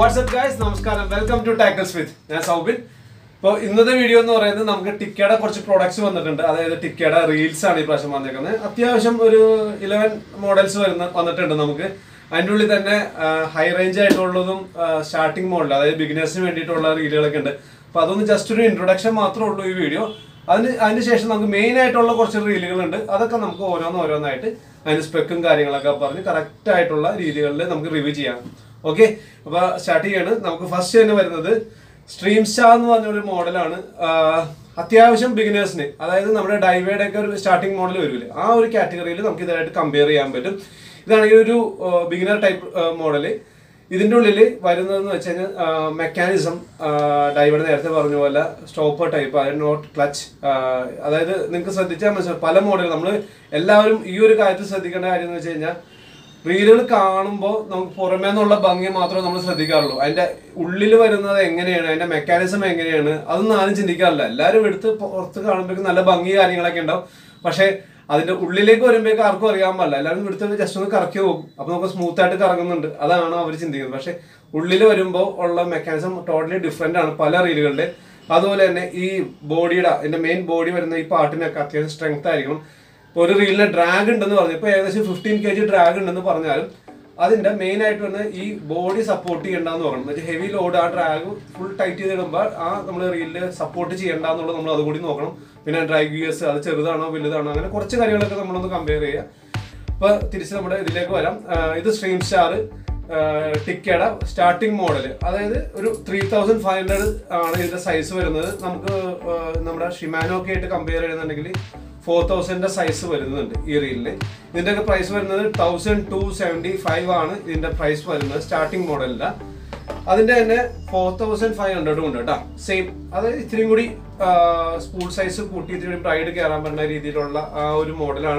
WhatsApp guys നമസ്കാരം welcome to tackles with ഞാൻ സൗബിൻ ഇപ്പോൾ ഇന്നത്തെ വീഡിയോ എന്ന് പറയുന്നത് നമുക്ക് ടിക്കയുടെ കുറച്ച് പ്രോഡക്ട്സ് വന്നിട്ടുണ്ട് അതായത് ടിക്കയുടെ റീൽസ് ആണ് ഈ പ്രാവശ്യം വന്നേക്കുന്നത് അത്യാവശ്യം ഒരു ഇലവൻ മോഡൽസ് വരുന്ന വന്നിട്ടുണ്ട് നമുക്ക് അതിൻ്റെ ഉള്ളിൽ തന്നെ ഹൈ റേഞ്ച് ആയിട്ടുള്ളതും സ്റ്റാർട്ടിംഗ് മോഡൽ അതായത് ബിഗിനേഴ്സിന് വേണ്ടിയിട്ടുള്ള റീലുകളൊക്കെ ഉണ്ട് അപ്പോൾ അതൊന്ന് ജസ്റ്റ് ഒരു ഇൻട്രൊഡക്ഷൻ മാത്രമേ ഉള്ളൂ ഈ വീഡിയോ അതിന് അതിന് ശേഷം നമുക്ക് മെയിൻ ആയിട്ടുള്ള കുറച്ച് റീലുകളുണ്ട് അതൊക്കെ നമുക്ക് ഓരോന്ന് ഓരോന്നായിട്ട് അതിന് സ്പെക്കും കാര്യങ്ങളൊക്കെ പറഞ്ഞ് കറക്റ്റ് ആയിട്ടുള്ള രീതികളിൽ നമുക്ക് റിവ്യൂ ചെയ്യാം ഓക്കെ അപ്പൊ സ്റ്റാർട്ട് ചെയ്യാണ് നമുക്ക് ഫസ്റ്റ് തന്നെ വരുന്നത് സ്ട്രീം സ്റ്റാർ എന്ന് പറഞ്ഞൊരു മോഡലാണ് അത്യാവശ്യം ബിഗിനേഴ്സിന് അതായത് നമ്മുടെ ഡൈവേയുടെ ഒക്കെ ഒരു സ്റ്റാർട്ടിംഗ് മോഡൽ വരില്ലേ ആ ഒരു കാറ്റഗറിയിൽ നമുക്ക് ഇതായിട്ട് കമ്പയർ ചെയ്യാൻ പറ്റും ഇതാണെങ്കിൽ ഒരു ബിഗിനർ ടൈപ്പ് മോഡല് ഇതിൻ്റെ ഉള്ളിൽ വരുന്നതെന്ന് വെച്ച് കഴിഞ്ഞാൽ മെക്കാനിസം ഡൈവേഡ് നേരത്തെ പറഞ്ഞ പോലെ സ്റ്റോപ്പർ ടൈപ്പ് അതായത് നോട്ട് ക്ലച്ച് അതായത് നിങ്ങൾക്ക് ശ്രദ്ധിച്ചാൽ മനസ്സിലാവും പല മോഡൽ നമ്മൾ എല്ലാവരും ഈ ഒരു കാര്യത്തിൽ ശ്രദ്ധിക്കേണ്ട കാര്യം എന്ന് വെച്ച് കഴിഞ്ഞാൽ റീലുകൾ കാണുമ്പോൾ നമുക്ക് പുറമേ നിന്നുള്ള ഭംഗി മാത്രമേ നമ്മൾ ശ്രദ്ധിക്കാറുള്ളൂ അതിന്റെ ഉള്ളിൽ വരുന്നത് എങ്ങനെയാണ് അതിന്റെ മെക്കാനിസം എങ്ങനെയാണ് അതൊന്നും ആരും ചിന്തിക്കാറില്ല എല്ലാവരും എടുത്ത് പുറത്ത് കാണുമ്പോഴേക്കും നല്ല ഭംഗി കാര്യങ്ങളൊക്കെ ഉണ്ടാവും പക്ഷേ അതിന്റെ ഉള്ളിലേക്ക് വരുമ്പോഴേക്കും ആർക്കും അറിയാൻ പാടില്ല എല്ലാവരും എടുത്ത് ജസ്റ്റ് ഒന്ന് കറക്കി പോകും അപ്പൊ നമുക്ക് സ്മൂത്ത് ആയിട്ട് കറങ്ങുന്നുണ്ട് അതാണ് അവർ ചിന്തിക്കുന്നത് പക്ഷെ ഉള്ളിൽ വരുമ്പോൾ ഉള്ള മെക്കാനിസം ടോട്ടലി ഡിഫറെന്റ് ആണ് പല റീലുകളുടെ അതുപോലെ തന്നെ ഈ ബോഡിയുടെ ഇതിന്റെ മെയിൻ ബോഡി വരുന്ന ഈ പാട്ടിനൊക്കെ അത്യാവശ്യം സ്ട്രെങ്ത് ആയിരിക്കണം ഇപ്പൊ ഒരു റീലിന് ഡ്രാഗ് ഉണ്ടെന്ന് പറഞ്ഞു ഇപ്പൊ ഏകദേശം ഫിഫ്റ്റീൻ കെ ജി ഡ്രാഗ് ഉണ്ടെന്ന് പറഞ്ഞാലും അതിന്റെ മെയിൻ ആയിട്ട് വന്ന് ഈ ബോഡി സപ്പോർട്ട് ചെയ്യണ്ടെന്ന് പറഞ്ഞു എന്നുവെച്ചാൽ ഹെവി ലോഡ് ആ ഡ്രാഗ് ഫുൾ ടൈറ്റ് ചെയ്തിടുമ്പോൾ ആ നമ്മൾ റീലിൽ സപ്പോർട്ട് ചെയ്യണ്ടെന്നുള്ളത് നമ്മൾ അതുകൂടി നോക്കണം പിന്നെ ഡ്രൈവ് ഗിയേഴ്സ് അത് ചെറുതാണോ വലുതാണോ അങ്ങനെ കുറച്ച് കാര്യങ്ങളൊക്കെ നമ്മളൊന്ന് കമ്പയർ ചെയ്യുക അപ്പൊ തിരിച്ച് നമ്മുടെ ഇതിലേക്ക് വരാം ആ, ഇത് സ്ട്രീം സ്റ്റാർ ടിക്കയുടെ സ്റ്റാർട്ടിംഗ് മോഡൽ അതായത് ഒരു ത്രീ തൗസൻഡ് ഫൈവ് ഹൺഡ്രഡ് ആണ് ഇതിന്റെ സൈസ് വരുന്നത് നമുക്ക് ആ, നമ്മുടെ ഷിമാനോ ഒക്കെ ആയിട്ട് കമ്പയർ ചെയ്യുന്നുണ്ടെങ്കിൽ ഫോർ തൗസൻഡിന്റെ സൈസ് വരുന്നുണ്ട് ഈ റീലിന് ഇതിന്റെ ഒക്കെ പ്രൈസ് വരുന്നത് തൗസൻഡ് ടു സെവൻറ്റി ഫൈവ് ആണ് ഇതിന്റെ പ്രൈസ് വരുന്നത് സ്റ്റാർട്ടിംഗ് മോഡലിന്റെ അതിന്റെ തന്നെ ഫോർ തൗസൻഡ് ഫൈവ് ഹൺഡ്രഡും ഉണ്ട് കേട്ടോ സെയിം അതായത് ഇത്തിരിയും കൂടി സ്കൂൾ സൈസ് കൂട്ടി ഇത്തിരി ബ്രൈഡ് കയറാൻ പറ്റുന്ന രീതിയിലുള്ള ആ ഒരു മോഡലാണ്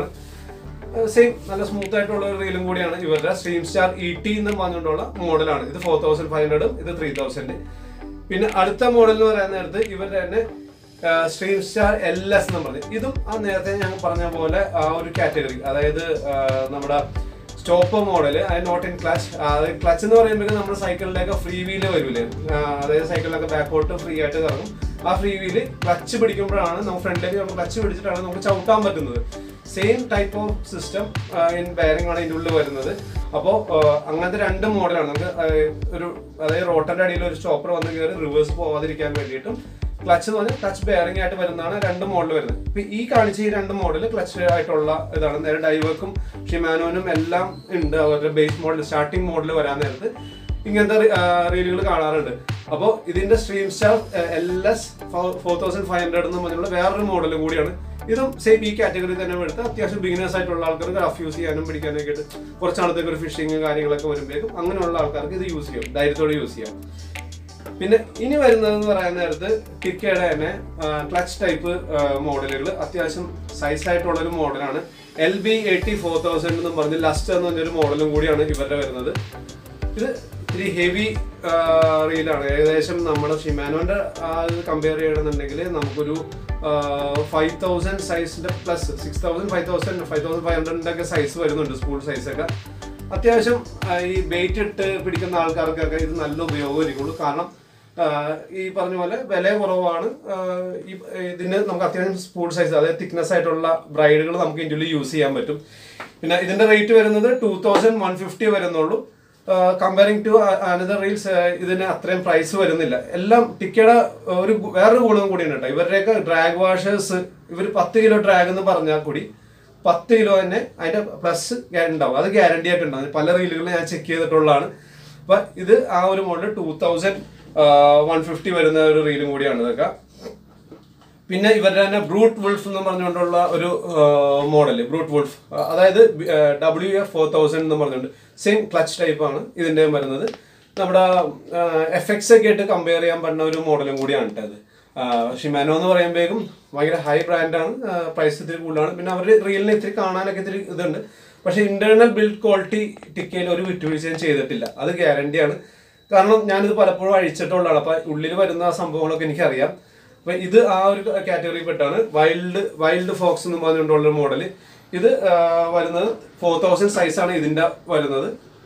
സെയിം നല്ല സ്മൂത്ത് ആയിട്ടുള്ള ഒരു റീലും കൂടിയാണ് ഇവരുടെ സ്ട്രീം സ്റ്റാർ ഇ ടി എന്ന് പറഞ്ഞുകൊണ്ടുള്ള മോഡലാണ് ഇത് ഫോർ തൗസൻഡ് ഫൈവ് ഹൺഡ്രഡും ഇത് ത്രീ തൗസൻഡ് പിന്നെ അടുത്ത മോഡൽ എന്ന് പറയുന്ന നേരത്ത് ഇവരുടെ തന്നെ സ്ട്രീം സ്റ്റാർ എൽ എസ് എന്ന് പറഞ്ഞു ഇതും ആ നേരത്തെ ഞാൻ പറഞ്ഞ പോലെ ആ ഒരു കാറ്റഗറി അതായത് ആ, നമ്മുടെ സ്റ്റോപ്പർ മോഡൽ അത് നോട്ട് ഇൻ ക്ലച്ച് അതായത് ക്ലച്ച് എന്ന് പറയുമ്പോൾ നമ്മുടെ സൈക്കിളിലേക്ക് ഫ്രീ വീല് വരൂലേ ആ, അതായത് സൈക്കിളിലൊക്കെ ബാക്കോട്ട് ഫ്രീ ആയിട്ട് കറങ്ങും ആ ഫ്രീ വീല് ക്ലച്ച് പിടിക്കുമ്പോഴാണ് നമുക്ക് ഫ്രണ്ടിലേക്ക് നമ്മൾ ക്ലച്ച് പിടിച്ചിട്ടാണ് നമുക്ക് ചവിട്ടാൻ പറ്റുന്നത് same type of system in bearing ആണ് ഇതിൻ്റെ ഉള്ളിൽ വരുന്നത് അപ്പോൾ അങ്ങനത്തെ രണ്ട് മോഡലാണ് നമുക്ക് ആ, ഒരു അതായത് റോട്ടറിന്റെ അടിയിൽ ഒരു സ്റ്റോപ്പർ വന്ന് കയറി റിവേഴ്സ് പോവാതിരിക്കാൻ വേണ്ടിയിട്ടും ക്ലച്ച് എന്ന് പറഞ്ഞാൽ ക്ലച്ച് ബെയറിംഗ് ആയിട്ട് വരുന്നതാണ് രണ്ട് മോഡൽ വരുന്നത് ഇപ്പൊ ഈ കാണിച്ച ഈ രണ്ട് മോഡൽ ക്ലച്ച് ആയിട്ടുള്ള ഇതാണ് നേരെ ഡൈവർക്കും ഷിമാനോനും എല്ലാം ഉണ്ട് അവരുടെ ബേസ് മോഡൽ സ്റ്റാർട്ടിംഗ് മോഡൽ വരാൻ നേരത്ത് ഇങ്ങനത്തെ റീലുകൾ കാണാറുണ്ട് അപ്പോൾ ഇതിന്റെ stream star L S four thousand five hundred എന്ന് പറഞ്ഞുള്ള വേറൊരു മോഡലും കൂടിയാണ് ഇതും സെയിം ഈ കാറ്റഗറി തന്നെ എടുത്ത് അത്യാവശ്യം ബിഗിനേഴ്സ് ആയിട്ടുള്ള ആൾക്കാർക്ക് റഫ് യൂസ് ചെയ്യാനും പിടിക്കാനൊക്കെ ആയിട്ട് കുറച്ച് നാളത്തേക്ക് ഒരു ഫിഷിങ് കാര്യങ്ങളൊക്കെ വരുമ്പോഴേക്കും അങ്ങനെയുള്ള ആൾക്കാർക്ക് ഇത് യൂസ് ചെയ്യാം ധൈര്യത്തോടെ യൂസ് ചെയ്യാം പിന്നെ ഇനി വരുന്നതെന്ന് പറയുന്ന നേരത്ത് ടിക്കയുടെ തന്നെ ക്ലച്ച് ടൈപ്പ് മോഡലുകൾ അത്യാവശ്യം സൈസ് ആയിട്ടുള്ള ഒരു മോഡലാണ് L B eighty four thousand എന്ന് പറഞ്ഞ് ലസ്റ്റ് എന്ന് പറഞ്ഞൊരു മോഡലും കൂടിയാണ് ഇവരുടെ വരുന്നത് ഇത് ഇത്തിരി ഹെവി റീലാണ് ഏകദേശം നമ്മുടെ ഷിമാനോന്റെ ആ ഇത് കമ്പയർ ചെയ്യണമെന്നുണ്ടെങ്കിൽ നമുക്കൊരു ഫൈവ് തൗസൻഡ് സൈസിന്റെ plus six thousand five thousand five thousand five ഹൺഡ്രഡിന്റെ ഒക്കെ സൈസ് വരുന്നുണ്ട് സ്കൂൾ സൈസൊക്കെ അത്യാവശ്യം ആ, ഈ വെയിറ്റ് ഇട്ട് പിടിക്കുന്ന ആൾക്കാർക്കൊക്കെ ഇത് നല്ല ഉപയോഗമായിരിക്കുള്ളൂ കാരണം ആ, ഈ പറഞ്ഞ പോലെ വില കുറവാണ് ആ, ഈ ഇതിന് നമുക്ക് അത്യാവശ്യം സ്പൂൾ സൈസ് അതായത് തിക്നെസ് ആയിട്ടുള്ള ബ്രൈഡുകൾ നമുക്ക് ഇതിൻ്റെ ഉള്ളിൽ യൂസ് ചെയ്യാൻ പറ്റും പിന്നെ ഇതിന്റെ റേറ്റ് വരുന്നത് ടൂ തൗസൻഡ് വൺ ഫിഫ്റ്റി വരുന്നുള്ളൂ കമ്പയറിംഗ് ടു അനദർ റീൽസ് ഇതിന് അത്രയും പ്രൈസ് വരുന്നില്ല എല്ലാം ടിക്കയുടെ ഒരു ഗു- വേറൊരു ഗുണം കൂടിയാണ് കേട്ടോ ഇവരുടെയൊക്കെ ഡ്രാഗ് വാഷേഴ്സ് ഇവർ പത്ത് കിലോ ഡ്രാഗ് എന്ന് പറഞ്ഞാൽ കൂടി പത്ത് കിലോ തന്നെ അതിന്റെ പ്ലസ് ഉണ്ടാവും അത് ഗ്യാരണ്ടി ആയിട്ട് ഉണ്ടാവും പല റീലുകളിൽ ഞാൻ ചെക്ക് ചെയ്തിട്ടുള്ളതാണ് അപ്പൊ ഇത് ആ ഒരു model two thousand one fifty വരുന്ന ഒരു റീലും കൂടിയാണ് ഇതൊക്കെ പിന്നെ ഇവരുടെ തന്നെ ബ്രൂട്ട് വുൾഫ് എന്ന് പറഞ്ഞുകൊണ്ടുള്ള ഒരു മോഡൽ ബ്രൂട്ട് വുൾഫ് അതായത് ഡബ്ല്യു എഫ് ഫോർ തൗസൻഡ് എന്ന് പറഞ്ഞുകൊണ്ട് സെയിം ക്ലച്ച് ടൈപ്പ് ആണ് ഇതിന്റെ വരുന്നത് നമ്മുടെ എഫ് എക്സ് ഒക്കെ ആയിട്ട് കമ്പയർ ചെയ്യാൻ പറ്റുന്ന ഒരു മോഡലും കൂടിയാണ് കേട്ടോ അത് ഷിമാനോ എന്ന് പറയുമ്പോഴേക്കും ഭയങ്കര ഹൈ ബ്രാൻഡാണ് പ്രൈസ് ഇത്തിരി കൂടുതലാണ് പിന്നെ അവരുടെ റീലിന് ഇത്തിരി കാണാനൊക്കെ ഇത്തിരി ഇതുണ്ട് പക്ഷെ ഇന്റേണൽ ബിൽഡ് ക്വാളിറ്റി ടിക്കയിൽ ഒരു വിട്ടുവീഴ്ചയും ചെയ്തിട്ടില്ല അത് ഗ്യാരണ്ടിയാണ് കാരണം ഞാനിത് പലപ്പോഴും അഴിച്ചിട്ടുള്ളതാണ് അപ്പൊ ഉള്ളിൽ വരുന്ന ആ സംഭവങ്ങളൊക്കെ എനിക്കറിയാം അപ്പൊ ഇത് ആ ഒരു കാറ്റഗറി പെട്ടാണ് വൈൽഡ് വൈൽഡ് ഫോക്സ് എന്ന് പറഞ്ഞുകൊണ്ടുള്ള മോഡൽ ഇത് ആ, വരുന്നത് ഫോർ തൗസൻഡ് സൈസ് ആണ് ഇതിന്റെ വരുന്നത്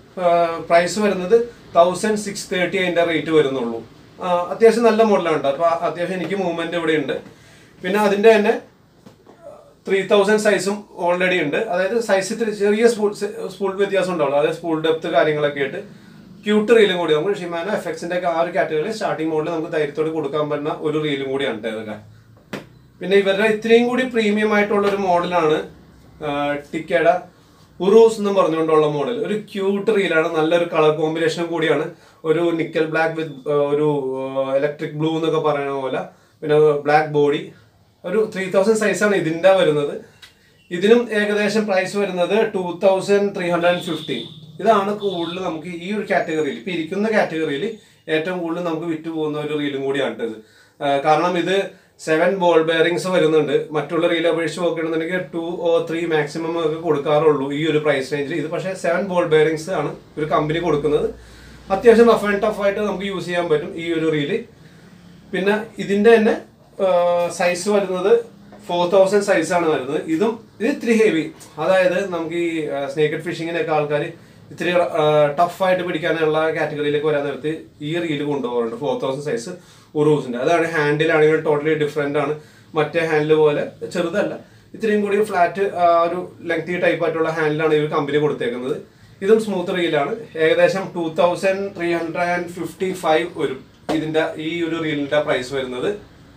പ്രൈസ് വരുന്നത് തൗസൻഡ് സിക്സ് തേർട്ടി അതിൻ്റെ റേറ്റ് വരുന്നുള്ളൂ ആ, അത്യാവശ്യം നല്ല മോഡലാണ് കേട്ടോ അപ്പോൾ അത്യാവശ്യം എനിക്ക് മൂവ്മെന്റ് ഇവിടെ ഉണ്ട് പിന്നെ അതിൻ്റെ തന്നെ ത്രീ തൗസൻഡ് സൈസും ഓൾറെഡി ഉണ്ട് അതായത് സൈസ് ഇത്തിരി ചെറിയ സ്പൂൾ സ്പൂൾ വ്യത്യാസം ഉണ്ടാവുള്ളൂ അതായത് സ്പൂൾ ഡെപ്ത് കാര്യങ്ങളൊക്കെ ആയിട്ട് ക്യൂട്ട് റീലും കൂടി നമുക്ക് ഷിമാനോ എഫക്സിന്റെ ഒക്കെ ആ ഒരു കാറ്റഗറിയിൽ സ്റ്റാർട്ടിംഗ് മോഡൽ നമുക്ക് ധൈര്യത്തോടെ കൊടുക്കാൻ പറ്റുന്ന ഒരു റീലും കൂടിയാണ് ട്ടോ ഇതൊക്കെ പിന്നെ ഇവരുടെ ഇത്രയും കൂടി പ്രീമിയം ആയിട്ടുള്ള ഒരു മോഡലാണ് ടിക്കയുടെ ഉറൂസ് എന്നും പറഞ്ഞുകൊണ്ടുള്ള മോഡൽ ഒരു ക്യൂട്ട് റീലാണ് നല്ലൊരു കളർ കോമ്പിനേഷൻ കൂടിയാണ് ഒരു നിക്കൽ ബ്ലാക്ക് വിത്ത് ഒരു ഇലക്ട്രിക് ബ്ലൂ എന്നൊക്കെ പറയുന്ന പോലെ പിന്നെ ബ്ലാക്ക് ബോഡി ഒരു ത്രീ തൗസൻഡ് സൈസാണ് ഇതിൻ്റെ വരുന്നത് ഇതിനും ഏകദേശം പ്രൈസ് വരുന്നത് two thousand three hundred and fifty ഇതാണ് കൂടുതൽ നമുക്ക് ഈ ഒരു കാറ്റഗറിയിൽ ഇപ്പം ഇരിക്കുന്ന കാറ്റഗറിയിൽ ഏറ്റവും കൂടുതൽ നമുക്ക് വിറ്റ് പോകുന്ന ഒരു റീലും കൂടിയാണ് ഇത് ആ, കാരണം ഇത് സെവൻ ബോൾ ബെയറിങ്സ് വരുന്നുണ്ട് മറ്റുള്ള റീൽ അപേക്ഷിച്ച് നോക്കുകയാണെന്നുണ്ടെങ്കിൽ ടു ഓ ത്രീ മാക്സിമം ഒക്കെ കൊടുക്കാറുള്ളൂ ഈ ഒരു പ്രൈസ് റേഞ്ചിൽ ഇത് പക്ഷേ സെവൻ ബോൾ ബെയറിങ്സ് ആണ് ഒരു കമ്പനി കൊടുക്കുന്നത് അത്യാവശ്യം റഫ് ആൻഡ് ടഫ് ആയിട്ട് നമുക്ക് യൂസ് ചെയ്യാൻ പറ്റും ഈ ഒരു റീല് പിന്നെ ഇതിന്റെ തന്നെ സൈസ് വരുന്നത് ഫോർ തൗസൻഡ് സൈസാണ് വരുന്നത് ഇതും ഇത് ഇത്തിരി ഹെവി അതായത് നമുക്ക് ഈ സ്നേക്കഡ് ഫിഷിങ്ങിനൊക്കെ ആൾക്കാർ ഇത്തിരി ടഫായിട്ട് പിടിക്കാനുള്ള കാറ്റഗറിയിലേക്ക് വരാൻ നേരത്ത് ഈ റീല് കൊണ്ടുപോകാറുണ്ട് ഫോർ തൗസൻഡ് സൈസ് ഉറൂസിന്റെ അതാണ് ഹാൻഡിലാണെങ്കിൽ ടോട്ടലി ഡിഫറെന്റ് ആണ് മറ്റേ ഹാൻഡിൽ പോലെ ചെറുതല്ല ഇത്രയും കൂടി ഫ്ലാറ്റ് ഒരു ലെങ്തി ടൈപ്പ് ആയിട്ടുള്ള ഹാൻഡിലാണ് ഈ ഒരു കമ്പനി കൊടുത്തേക്കുന്നത് ഇതും സ്മൂത്ത് റീലാണ് ഏകദേശം two thousand three hundred and fifty five വരും ഇതിന്റെ ഈ ഒരു റീലിന്റെ പ്രൈസ് വരുന്നത്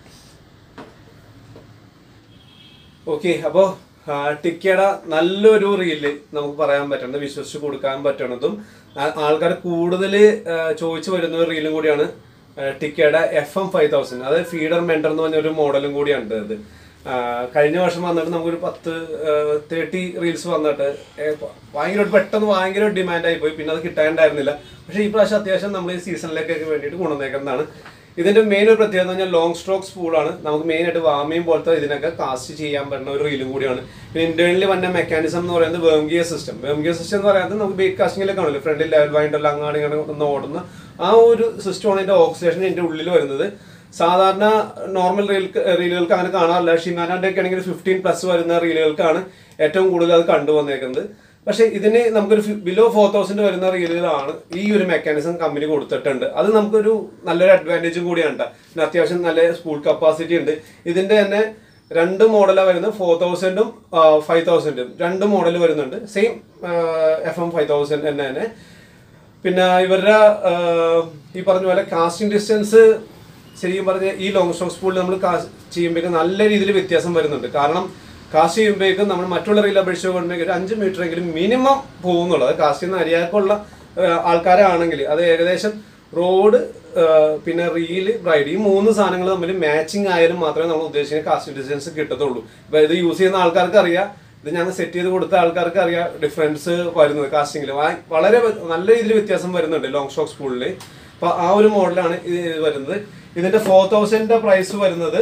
ഓക്കെ അപ്പോൾ ടിക്കയുടെ നല്ലൊരു റീല് നമുക്ക് പറയാൻ പറ്റുന്നത് വിശ്വസിച്ച് കൊടുക്കാൻ പറ്റണതും ആൾക്കാർ കൂടുതൽ ചോദിച്ചു വരുന്ന ഒരു റീലും കൂടിയാണ് ടിക്കയുടെ എഫ് എം ഫൈവ് തൗസൻഡ് അതായത് ഫീഡർ മെൻഡർ എന്ന് പറഞ്ഞ ഒരു മോഡലും കൂടിയാണ് ഇത് ആ, കഴിഞ്ഞ വർഷം വന്നിട്ട് നമുക്കൊരു പത്ത് തേർട്ടി റീൽസ് വന്നിട്ട് ഏ, ഭയങ്കര പെട്ടെന്ന് ഭയങ്കര ഡിമാൻഡ് ആയി പോയി പിന്നെ അത് കിട്ടാനുണ്ടായിരുന്നില്ല പക്ഷേ ഈ പ്രാവശ്യം അത്യാവശ്യം നമ്മൾ ഈ സീസണിലേക്കൊക്കെ വേണ്ടിയിട്ട് കൊണ്ടുവന്നേക്കുന്നതാണ് ഇതിന്റെ മെയിൻ ഒരു പ്രത്യേകത എന്ന് പറഞ്ഞാൽ ലോങ് സ്ട്രോക്ക് സ്പൂളാണ് നമുക്ക് മെയിൻ ആയിട്ട് വാമയും പോലത്തെ ഇതിനൊക്കെ കാസ്റ്റ് ചെയ്യാൻ പറ്റുന്ന ഒരു റീലും കൂടിയാണ് പിന്നെ ഇന്റേണലി വന്ന മെക്കാനിസം എന്ന് പറയുന്നത് worm gear system worm gear system എന്ന് പറയുന്നത് നമുക്ക് ബേക്ക് കാസ്റ്റിംഗിലൊക്കെ ആണല്ലോ ഫ്രണ്ടിൽ ലെവൽ വൈൻഡെല്ലാം അങ്ങാടി ഇങ്ങനെ ഒന്ന് ഓടുന്ന ആ ഒരു സിസ്റ്റമാണ് ഇതിന്റെ ഓക്സിഡേഷൻ ഇതിന്റെ ഉള്ളിൽ വരുന്നത് സാധാരണ നോർമൽ റീൽ റീലുകൾക്ക് അങ്ങനെ കാണാറില്ല ഷിമാനോന്റെ ഒക്കെ ആണെങ്കിൽ ഫിഫ്റ്റീൻ പ്ലസ് വരുന്ന റീലുകൾക്കാണ് ഏറ്റവും കൂടുതൽ അത് കണ്ടുവന്നേക്കുന്നത് പക്ഷേ ഇതിന് നമുക്കൊരു ബിലോ ഫോർ തൗസൻഡ് വരുന്ന റീലുകളാണ് ഈ ഒരു മെക്കാനിസം കമ്പനി കൊടുത്തിട്ടുണ്ട് അത് നമുക്കൊരു നല്ലൊരു അഡ്വാൻറ്റേജും കൂടിയാണ് ട്ടോ. പിന്നെ അത്യാവശ്യം നല്ല സ്പൂൾ കപ്പാസിറ്റി ഉണ്ട് ഇതിന്റെ തന്നെ രണ്ട് മോഡലാണ് വരുന്നത് ഫോർ തൗസൻഡും ഫൈവ് തൗസൻഡും രണ്ട് മോഡൽ വരുന്നുണ്ട് same F M five thousand തന്നെ തന്നെ പിന്നെ ഇവരുടെ ആ, ഈ പറഞ്ഞ പോലെ കാസ്റ്റിംഗ് ഡിസ്റ്റൻസ് ശരിക്കും പറഞ്ഞ ഈ ലോങ് സ്റ്റോക്ക് സ്പൂളിൽ നമ്മൾ ചെയ്യുമ്പോഴേക്കും നല്ല രീതിയിൽ വ്യത്യാസം വരുന്നുണ്ട് കാരണം കാസ്റ്റ് ചെയ്യുമ്പോഴേക്കും നമ്മൾ മറ്റുള്ള റീൽ അപേക്ഷിച്ച് കൊണ്ടുപോയി ഒരു അഞ്ച് മീറ്റർ എങ്കിലും മിനിമം പോകുന്നുള്ളൂ അത് കാസ്റ്റ് ചെയ്യുന്ന അറിയാക്കുള്ള ആൾക്കാരാണെങ്കിൽ അത് ഏകദേശം റോഡ് പിന്നെ റീല് ബ്രൈഡ് ഈ മൂന്ന് സാധനങ്ങൾ തമ്മിൽ മാച്ചിങ് ആയാലും മാത്രമേ നമ്മൾ ഉദ്ദേശിക്കുന്ന കാസ്റ്റ് ഡിസ്റ്റൻസ് കിട്ടത്തുള്ളൂ ഇപ്പൊ ഇത് യൂസ് ചെയ്യുന്ന ആൾക്കാർക്ക് അറിയാം ഇത് ഞങ്ങൾ സെറ്റ് ചെയ്ത് കൊടുത്ത ആൾക്കാർക്ക് അറിയാം ഡിഫറൻസ് വരുന്നത് കാസ്റ്റിംഗിൽ വളരെ വ്യ- നല്ല രീതിയിൽ വ്യത്യാസം വരുന്നുണ്ട് ലോങ് സ്റ്റോക്ക് സ്കൂളിൽ അപ്പൊ ആ ഒരു മോഡലാണ് ഇത് വരുന്നത് ഇതിന്റെ ഫോർ തൗസൻഡിന്റെ പ്രൈസ് വരുന്നത്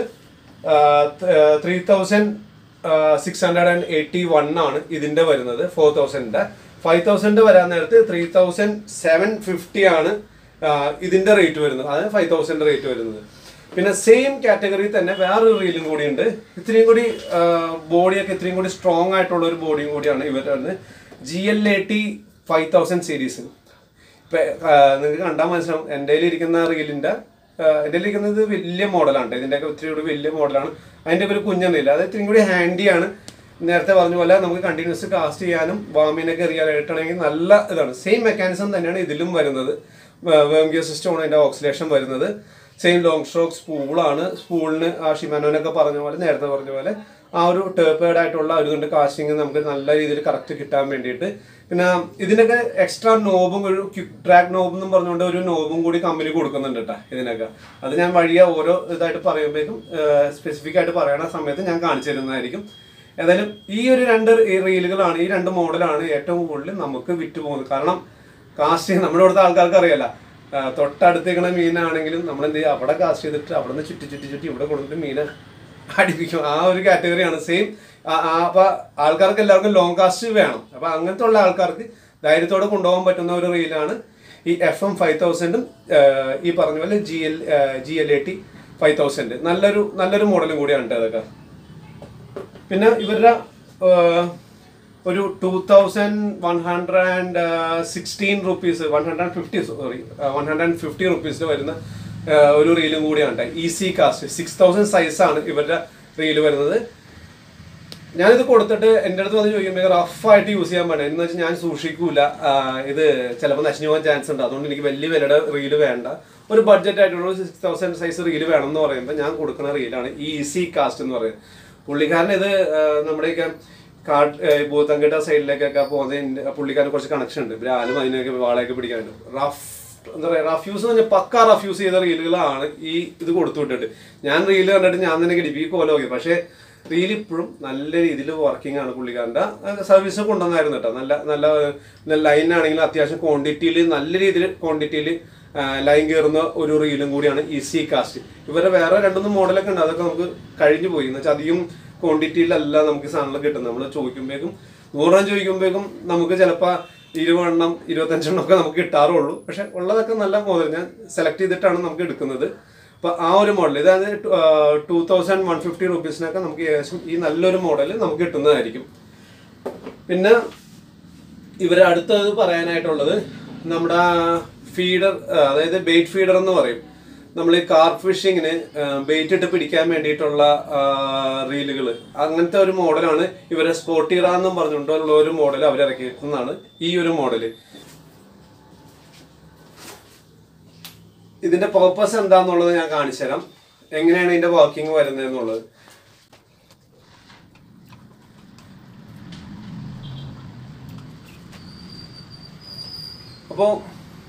three thousand six hundred and eighty one ആണ് ഇതിന്റെ വരുന്നത് ഫോർ തൗസൻഡിന്റെ ഫൈവ് തൗസൻഡ് വരാൻ നേരത്ത് ത്രീ തൗസൻഡ് സെവൻ ഫിഫ്റ്റി ആണ് ആ, ഇതിന്റെ റേറ്റ് വരുന്നത് അതായത് ഫൈവ് തൗസൻഡ് റേറ്റ് വരുന്നത് പിന്നെ സെയിം കാറ്റഗറി തന്നെ വേറൊരു റീലും കൂടി ഉണ്ട് ഇത്രയും കൂടി ബോഡിയൊക്കെ ഇത്രയും കൂടി സ്ട്രോങ് ആയിട്ടുള്ള ഒരു ബോഡിയും കൂടിയാണ് ഇവരുടെ G L A T five thousand series ഇപ്പൊ നിങ്ങൾക്ക് കണ്ടാൽ മനസ്സിലാവും എൻ്റെ ഇരിക്കുന്ന റീലിന്റെ എൻ്റെ ഇരിക്കുന്നത് വലിയ മോഡലാണ് ഇതിൻ്റെയൊക്കെ ഇത്തിരി കൂടി വലിയ മോഡലാണ് അതിൻ്റെ ഒരു കുഞ്ഞൊന്നുമില്ല അത് ഇത്തിരി കൂടി ഹാൻഡിയാണ് നേരത്തെ പറഞ്ഞ പോലെ നമുക്ക് കണ്ടിന്യൂസ് കാസ്റ്റ് ചെയ്യാനും വാമിനൊക്കെ എറിയാനായിട്ടാണെങ്കിൽ നല്ല ഇതാണ് സെയിം മെക്കാനിസം തന്നെയാണ് ഇതിലും വരുന്നത് വേം ഗിയർ സിസ്റ്റമാണ് അതിൻ്റെ ഓക്സിലേഷൻ വരുന്നത് സെയിം ലോങ് സ്ട്രോക്ക് സ്പൂളാണ് സ്പൂളിന് ആ ഷിമാനോനൊക്കെ പറഞ്ഞ പോലെ നേരത്തെ പറഞ്ഞ പോലെ ആ ഒരു ടേപ്പേഡ് ആയിട്ടുള്ള ഒരു ഇതുണ്ട് കാസ്റ്റിംഗ് നമുക്ക് നല്ല രീതിയിൽ കറക്റ്റ് കിട്ടാൻ വേണ്ടിയിട്ട് പിന്നെ ഇതിനൊക്കെ എക്സ്ട്രാ നോബും ഒരു ക്വിക്ക് ട്രാക്ക് നോബ് എന്നും പറഞ്ഞുകൊണ്ട് ഒരു നോബും കൂടി കമ്പനി കൊടുക്കുന്നുണ്ട് കേട്ടോ ഇതിനൊക്കെ അത് ഞാൻ വഴിയെ ഓരോ ഇതായിട്ട് പറയുമ്പോഴേക്കും സ്പെസിഫിക് ആയിട്ട് പറയണ സമയത്ത് ഞാൻ കാണിച്ചു തരുന്നതായിരിക്കും ഏതായാലും ഈ ഒരു രണ്ട് റീലുകളാണ് ഈ രണ്ട് മോഡലാണ് ഏറ്റവും കൂടുതൽ നമുക്ക് വിറ്റ് പോകുന്നത് കാരണം കാസ്റ്റ് നമ്മുടെ ഇവിടുത്തെ ആൾക്കാർക്ക് അറിയാലോ ആ, തൊട്ടടുത്തേക്കണ മീനാണെങ്കിലും നമ്മൾ എന്ത് ചെയ്യുക അവിടെ കാസ്റ്റ് ചെയ്തിട്ട് അവിടെ നിന്ന് ചുറ്റി ചുറ്റി ചുറ്റി ഇവിടെ കൊടുത്തിട്ട് മീനെ അടിപ്പിക്കും ആ ഒരു കാറ്റഗറിയാണ് സെയിം അപ്പൊ ആൾക്കാർക്ക് എല്ലാവർക്കും ലോങ് കാസ്റ്റ് വേണം അപ്പൊ അങ്ങനത്തെ ഉള്ള ആൾക്കാർക്ക് ധൈര്യത്തോടെ കൊണ്ടുപോകാൻ പറ്റുന്ന ഒരു റീലാണ് ഈ എഫ് എം ഫൈവ് തൗസൻഡും ഈ പറഞ്ഞ പോലെ G L G L A T five thousand നല്ലൊരു നല്ലൊരു മോഡലും കൂടിയാണ് ട്ടോ അതൊക്കെ പിന്നെ ഇവരുടെ ഒരു two thousand one hundred and sixteen rupees one hundred and fifty sorry one hundred and fifty റുപ്പീസിൽ വരുന്ന ആ, ഒരു റീലും കൂടിയാണ് ഈസി കാസ്റ്റ് സിക്സ് തൗസൻഡ് സൈസാണ് ഇവരുടെ റീല് വരുന്നത് ഞാനിത് കൊടുത്തിട്ട് എൻ്റെ അടുത്ത് വന്ന് ചോദിക്കുമ്പോൾ റഫായിട്ട് യൂസ് ചെയ്യാൻ പറ്റില്ല എന്ന് വെച്ചാൽ ഞാൻ സൂക്ഷിക്കൂല ആ, ഇത് ചിലപ്പോൾ നശിഞ്ഞു പോകാൻ ചാൻസ് ഉണ്ട് അതുകൊണ്ട് എനിക്ക് വലിയ വിലയുടെ റീല് വേണ്ട ഒരു ബഡ്ജറ്റ് ആയിട്ടുള്ള സിക്സ് തൗസൻഡ് സൈസ് റീല് വേണം എന്ന് പറയുമ്പോൾ ഞാൻ കൊടുക്കുന്ന റീലാണ് ഈസി കാസ്റ്റ് എന്ന് പറയുന്നത് പുള്ളിക്കാരൻ ഇത് ആ, നമ്മുടെയൊക്കെ കാട് ഭൂതങ്കട്ട സൈഡിലേക്കൊക്കെ പോകുന്ന പുള്ളിക്കാരൻ കുറച്ച് കണക്ഷൻ ഉണ്ട് ബ്രാലും അതിനൊക്കെ വാളയൊക്കെ പിടിക്കാനുണ്ട് റഫ് എന്താ പറയുക റഫ്യൂസ് എന്ന് പറഞ്ഞാൽ പക്ക റഫ്യൂസ് ചെയ്ത റീലുകളാണ് ഈ ഇത് കൊടുത്തു വിട്ടിട്ട് ഞാൻ റീല് കണ്ടിട്ട് ഞാൻ തന്നെ കിടിപ്പി കോല നോക്കി പക്ഷേ റീൽ ഇപ്പോഴും നല്ല രീതിയിൽ വർക്കിംഗ് ആണ് പുള്ളിക്കാരൻ്റെ സർവീസ് കൊണ്ടുവന്നായിരുന്നു കേട്ടോ നല്ല നല്ല ലൈൻ ആണെങ്കിലും അത്യാവശ്യം ക്വാണ്ടിറ്റിയിൽ നല്ല രീതിയിൽ ക്വാണ്ടിറ്റിയിൽ ലൈൻ കയറുന്ന ഒരു റീലും കൂടിയാണ് ഈസി കാസ്റ്റ് ഇവരുടെ വേറെ രണ്ടൊന്നും മോഡലൊക്കെ ഉണ്ട് അതൊക്കെ നമുക്ക് കഴിഞ്ഞു പോയി എന്ന് വെച്ചാൽ അധികം ക്വാണ്ടിറ്റിയിലല്ല നമുക്ക് ഈ സാധനങ്ങൾ കിട്ടുന്നത് നമ്മൾ ചോദിക്കുമ്പോഴേക്കും നൂറെണ്ണം ചോദിക്കുമ്പോഴേക്കും നമുക്ക് ചിലപ്പോൾ ഇരുപതെണ്ണം ഇരുപത്തഞ്ചെണ്ണം ഒക്കെ നമുക്ക് കിട്ടാറുള്ളൂ പക്ഷെ ഉള്ളതൊക്കെ നല്ല മോഡൽ ഞാൻ സെലക്ട് ചെയ്തിട്ടാണ് നമുക്ക് എടുക്കുന്നത് അപ്പോൾ ആ ഒരു മോഡൽ ഇതായത് ടൂ തൗസൻഡ് വൺ ഫിഫ്റ്റി റുപ്പീസിനൊക്കെ നമുക്ക് ഏകദേശം ഈ നല്ലൊരു മോഡൽ നമുക്ക് കിട്ടുന്നതായിരിക്കും പിന്നെ ഇവരെ അടുത്തത് പറയാനായിട്ടുള്ളത് നമ്മുടെ ഫീഡർ അതായത് ബെയ്റ്റ് ഫീഡർ എന്ന് പറയും നമ്മൾ ഈ കാർ ഫിഷിങ്ങിന് ബെയ്റ്റ് ഇട്ട് പിടിക്കാൻ വേണ്ടിയിട്ടുള്ള റീലുകൾ അങ്ങനത്തെ ഒരു മോഡലാണ് ഇവരെ സ്പോട്ടിറ എന്നും പറഞ്ഞുകൊണ്ടുള്ള ഒരു മോഡൽ അവരിറക്കിയിരിക്കുന്നതാണ് ഈ ഒരു മോഡൽ ഇതിന്റെ പർപ്പസ് എന്താന്നുള്ളത് ഞാൻ കാണിച്ചു തരാം എങ്ങനെയാണ് ഇതിന്റെ വർക്കിംഗ് വരുന്നത് എന്നുള്ളത് അപ്പോൾ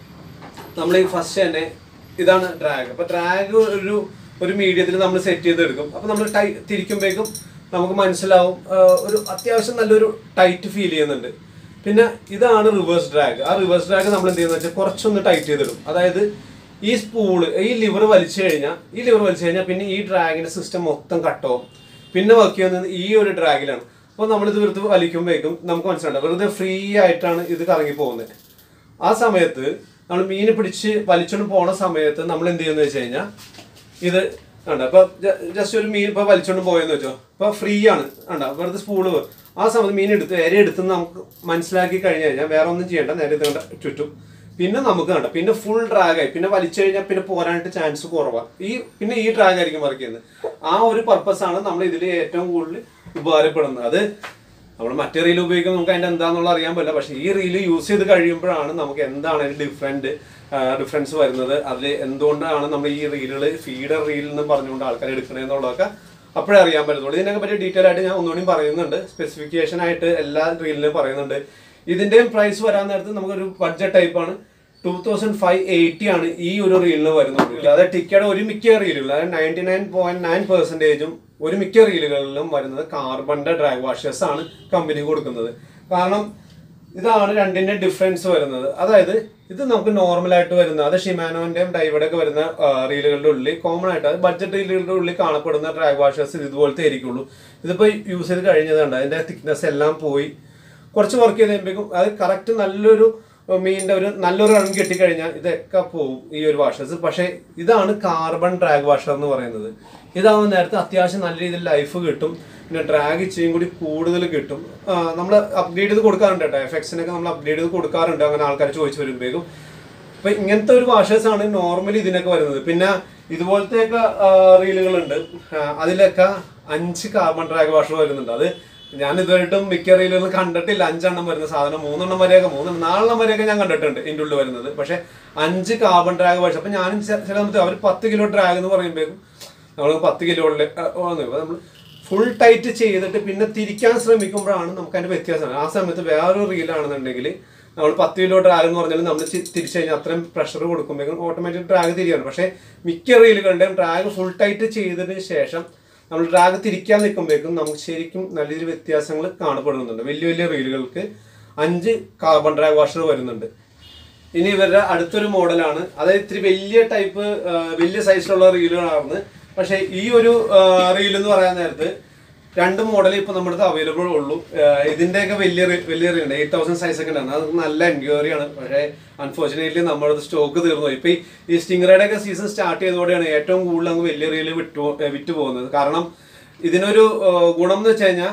നമ്മൾ ഈ ഫസ്റ്റ് തന്നെ ഇതാണ് ഡ്രാഗ് അപ്പോൾ ഡ്രാഗ് ഒരു ഒരു മീഡിയത്തിൽ നമ്മൾ സെറ്റ് ചെയ്തെടുക്കും അപ്പോൾ നമ്മൾ ടൈ തിരിക്കുമ്പോഴേക്കും നമുക്ക് മനസ്സിലാവും ആ, ഒരു അത്യാവശ്യം നല്ലൊരു ടൈറ്റ് ഫീൽ ചെയ്യുന്നുണ്ട് പിന്നെ ഇതാണ് റിവേഴ്സ് ഡ്രാഗ് ആ റിവേഴ്സ് ഡ്രാഗ് നമ്മൾ എന്ത് ചെയ്യുന്നത് വെച്ചാൽ കുറച്ചൊന്ന് ടൈറ്റ് ചെയ്തിടും അതായത് ഈ സ്പൂള് ഈ ലിവർ വലിച്ചു കഴിഞ്ഞാൽ ഈ ലിവർ വലിച്ചു കഴിഞ്ഞാൽ പിന്നെ ഈ ഡ്രാഗിന്റെ സിസ്റ്റം മൊത്തം കട്ടാവും പിന്നെ വർക്ക് ചെയ്യുന്നത് ഈ ഒരു ഡ്രാഗിലാണ് അപ്പോൾ നമ്മളിത് വെറുതെ വലിക്കുമ്പോഴേക്കും നമുക്ക് മനസ്സിലാവും വെറുതെ ഫ്രീ ആയിട്ടാണ് ഇത് കറങ്ങി പോകുന്നത് ആ സമയത്ത് നമ്മൾ മീൻ പിടിച്ച് വലിച്ചോണ്ട് പോണ സമയത്ത് നമ്മൾ എന്ത് ചെയ്യുന്നത് വെച്ച് കഴിഞ്ഞാൽ ഇത് ഉണ്ട് അപ്പൊ ജസ്റ്റ് ഒരു മീൻ ഇപ്പൊ വലിച്ചോണ്ട് പോയെന്ന് വെച്ചോ അപ്പൊ ഫ്രീ ആണ് ഉണ്ട് വെറുതെ സ്പൂള് ആ സമയത്ത് മീൻ എടുത്ത് നേരെ എടുത്ത് നമുക്ക് മനസ്സിലാക്കി കഴിഞ്ഞു കഴിഞ്ഞാൽ വേറെ ഒന്നും ചെയ്യണ്ട നേരെ ഇത് കണ്ട ചുറ്റും പിന്നെ നമുക്ക് കണ്ട പിന്നെ ഫുൾ ഡ്രാഗ് ആയി പിന്നെ വലിച്ചു കഴിഞ്ഞാൽ പിന്നെ പോരാനായിട്ട് ചാൻസ് കുറവാണ് ഈ പിന്നെ ഈ ഡ്രാഗ് ആയിരിക്കും വർക്ക് ചെയ്യുന്നത് ആ ഒരു പർപ്പസ് ആണ് നമ്മൾ ഇതിൽ ഏറ്റവും കൂടുതൽ ഉപകാരപ്പെടുന്നത് അത് നമ്മൾ മറ്റേ റീൽ ഉപയോഗിക്കുമ്പോൾ നമുക്ക് അതിന്റെ എന്താണെന്നുള്ള അറിയാൻ പറ്റില്ല പക്ഷേ ഈ റീൽ യൂസ് ചെയ്ത് കഴിയുമ്പോഴാണ് നമുക്ക് എന്താണ് അതിന്റെ ഡിഫറെന്റ് ഡിഫറൻസ് വരുന്നത് അതിൽ എന്തുകൊണ്ടാണ് നമ്മൾ ഈ റീലുകൾ ഫീഡർ റീൽ എന്ന് പറഞ്ഞുകൊണ്ട് ആൾക്കാർ എടുക്കണേന്നുള്ളതൊക്കെ അപ്പോഴേ അറിയാൻ പറ്റത്തുള്ളൂ ഇതിനൊക്കെ പറ്റി ഡീറ്റെയിൽ ആയിട്ട് ഞാൻ ഒന്നുകൂടി പറയുന്നുണ്ട് സ്പെസിഫിക്കേഷൻ ആയിട്ട് എല്ലാ റീലിലും പറയുന്നുണ്ട് ഇതിന്റെയും പ്രൈസ് വരാൻ നേരത്ത് നമുക്കൊരു ബഡ്ജറ്റ് ടൈപ്പാണ് ടൂ തൗസൻഡ് ഫൈവ് എയ്റ്റി ആണ് ഈ ഒരു റീലിന് വരുന്നത് അതായത് ടിക്കറ്റ് ഒരു മിക്ക റീലുകൾ അതായത് നയൻറ്റി നയൻ പോയിന്റ് നയൻ പെർസെൻറ്റേജും ഒരു മിക്ക റീലുകളിലും വരുന്നത് കാർബണിന്റെ ഡ്രാഗ് വാഷേഴ്സ് ആണ് കമ്പനി കൊടുക്കുന്നത് കാരണം ഇതാണ് രണ്ടിന്റെ ഡിഫറൻസ് വരുന്നത് അതായത് ഇത് നമുക്ക് നോർമൽ ആയിട്ട് വരുന്ന അത് ഷിമാനോന്റെയും ഡൈവയുടെ ഒക്കെ വരുന്ന ആ, റീലുകളുടെ ഉള്ളിൽ കോമൺ ആയിട്ട് അത് ബഡ്ജറ്റ് റീലുകളുടെ ഉള്ളിൽ കാണപ്പെടുന്ന ഡ്രാഗ് വാഷേഴ്സ് ഇതുപോലത്തെ ആയിരിക്കുള്ളൂ ഇതിപ്പോ യൂസ് ചെയ്ത് കഴിഞ്ഞതുണ്ട് അതിന്റെ തിക്നെസ് എല്ലാം പോയി കുറച്ച് വർക്ക് ചെയ്ത് കഴിയുമ്പോഴേക്കും അത് കറക്റ്റ് നല്ലൊരു മീനിന്റെ ഒരു നല്ലൊരു റൺ കിട്ടിക്കഴിഞ്ഞാൽ ഇതൊക്കെ പോവും ഈ ഒരു വാഷേഴ്സ് പക്ഷേ ഇതാണ് കാർബൺ ഡ്രാഗ് വാഷർ എന്ന് പറയുന്നത് ഇതാവുമ്പോൾ നേരത്തെ അത്യാവശ്യം നല്ല രീതിയിൽ ലൈഫ് കിട്ടും പിന്നെ ഡ്രാഗ് ഇച്ചിരിയും കൂടി കൂടുതൽ കിട്ടും നമ്മൾ അപ്ഗ്രേഡ് ചെയ്ത് കൊടുക്കാറുണ്ട് കേട്ടോ എഫക്ട്സിനൊക്കെ നമ്മൾ അപ്ഗ്രേഡ് ചെയ്ത് കൊടുക്കാറുണ്ട് അങ്ങനെ ആൾക്കാർ ചോദിച്ചു വരുമ്പോഴേക്കും അപ്പൊ ഇങ്ങനത്തെ ഒരു വാഷേഴ്സ് ആണ് നോർമലി ഇതിനൊക്കെ വരുന്നത് പിന്നെ ഇതുപോലത്തെയൊക്കെ റീലുകളുണ്ട് അതിലൊക്കെ അഞ്ച് കാർബൺ ഡ്രാഗ് വാഷർ വരുന്നുണ്ട് അത് ഞാൻ ഇതുവരെയായിട്ടും മിക്ക റീലുകളും കണ്ടിട്ടില്ല അഞ്ചെണ്ണം വരുന്ന സാധനം മൂന്നെണ്ണം വരെയൊക്കെ മൂന്നെണ്ണം നാലെണ്ണം വരെയൊക്കെ ഞാൻ കണ്ടിട്ടുണ്ട് ഇതിൻ്റെ ഉള്ളിൽ വരുന്നത് പക്ഷെ അഞ്ച് കാർബൺ ഡ്രാഗ് വാഷർ അപ്പൊ ഞാനും ചെ- ചില സമയത്ത് അവർ പത്ത് കിലോ ഡ്രാഗ് എന്ന് പറയുമ്പോഴേക്കും നമ്മൾ പത്ത് കിലോകളിൽ നമ്മൾ ഫുൾ ടൈറ്റ് ചെയ്തിട്ട് പിന്നെ തിരിക്കാൻ ശ്രമിക്കുമ്പോഴാണ് നമുക്ക് അതിന്റെ വ്യത്യാസം ആ സമയത്ത് വേറൊരു റീലാണെന്നുണ്ടെങ്കിൽ നമ്മൾ പത്ത് കിലോ ഡ്രാഗ് എന്ന് പറഞ്ഞാൽ നമ്മൾ തിരിച്ചു കഴിഞ്ഞാൽ അത്രയും പ്രഷർ കൊടുക്കുമ്പോഴേക്കും ഓട്ടോമാറ്റിക് ഡ്രാഗ് തിരിയാണ് പക്ഷേ മിക്ക റീലുകളുടെയും ഡ്രാഗ് ഫുൾ ടൈറ്റ് ചെയ്തതിന് ശേഷം നമ്മൾ ഡ്രാഗ് തിരിക്കാൻ നിൽക്കുമ്പോഴേക്കും നമുക്ക് ശരിക്കും നല്ല രീതിയിൽ വ്യത്യാസങ്ങൾ കാണപ്പെടുന്നുണ്ട് വലിയ വലിയ റീലുകൾക്ക് അഞ്ച് കാർബൺ ഡ്രാഗ് വാഷർ വരുന്നുണ്ട് ഇനി ഇവരുടെ അടുത്തൊരു മോഡലാണ് അതായത് ഇത്തിരി വലിയ ടൈപ്പ് വലിയ സൈസിലുള്ള റീലുകളാണ് പക്ഷേ ഈ ഒരു റീൽ എന്ന് പറയാൻ നേരത്ത് രണ്ട് മോഡൽ ഇപ്പൊ നമ്മുടെ അടുത്ത് അവൈലബിൾ ഉള്ളൂ ആഹ് ഇതിന്റെയൊക്കെ വലിയ re- വലിയ റീൽ ഉണ്ട് എയ്റ്റ് തൗസൻഡ് സൈസ് ഒക്കെ ഉണ്ടായിരുന്നു അത് നല്ല എൻക്വയറി ആണ് പക്ഷേ അൺഫോർച്ചുനേറ്റ്ലി നമ്മുടെ സ്റ്റോക്ക് തീർന്നു പോയി. ഇപ്പൊ ഈ- ഈ സ്റ്റിംഗറയുടെ ഒക്കെ സീസൺ സ്റ്റാർട്ട് ചെയ്തതോടെയാണ് ഏറ്റവും കൂടുതൽ അങ്ങ് വലിയ റീല് വിട്ടു ഏഹ് വിറ്റ് പോകുന്നത് കാരണം ഇതിനൊരു ആഹ് ഗുണം എന്ന് വെച്ച് കഴിഞ്ഞാൽ